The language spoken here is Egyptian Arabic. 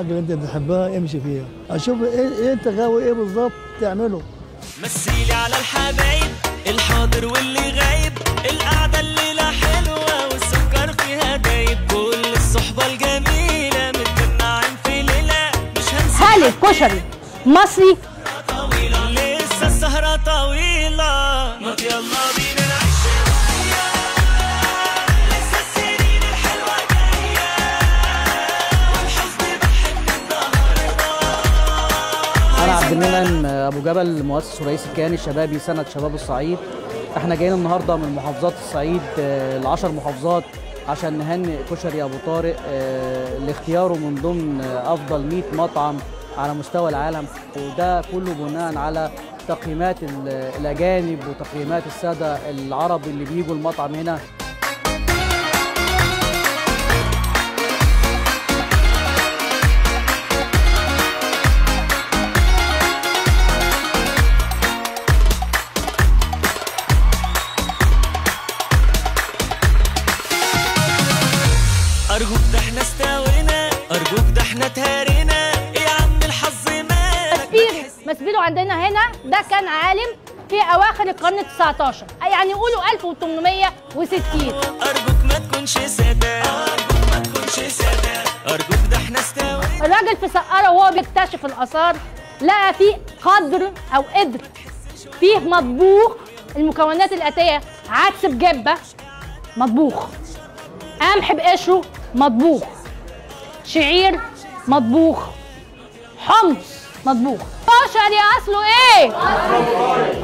الحاجه اللي انت بتحبها امشي فيها اشوف ايه, إيه انت غاوي ايه بالظبط تعمله مثيلي على الحبايب الحاضر واللي غايب القعدة الليلة حلوة والسكر فيها دايب كل الصحبة الجميلة متجمعين في ليلة مش هنسى هالي كشري مصري طويلة لسه السهرة طويلة ما يلا بينا نعيش شوية لسه السنين الحلوة جاية والحزن بحب النهاردة انا عبد المنعم ابو جبل مؤسس ورئيس الكيان الشبابي سنه شباب الصعيد احنا جايين النهارده من محافظات الصعيد آه، العشر محافظات عشان نهنئ كشري ابو طارق آه، لاختياره من ضمن آه، افضل 100 مطعم على مستوى العالم وده كله بناء على تقييمات ال- الاجانب وتقييمات الساده العرب اللي بيجوا المطعم هنا أرجوك ده احنا استوينا أرجوك ده احنا تهارينا يا عم الحظ مالك مسبيرو مسبيرو عندنا هنا ده كان عالم في اواخر القرن ال 19 يعني يقولوا 1860 أرجوك ما تكونش سادة أرجوك ما تكونش سادة أرجوك ده احنا استوينا الراجل في سقارة وهو بيكتشف الآثار لقى فيه قدر أو قدر فيه مطبوخ المكونات الآتية عدس بجبة مطبوخ قمح بقشره مطبوخ شعير مطبوخ حمص مطبوخ كشري أصله إيه؟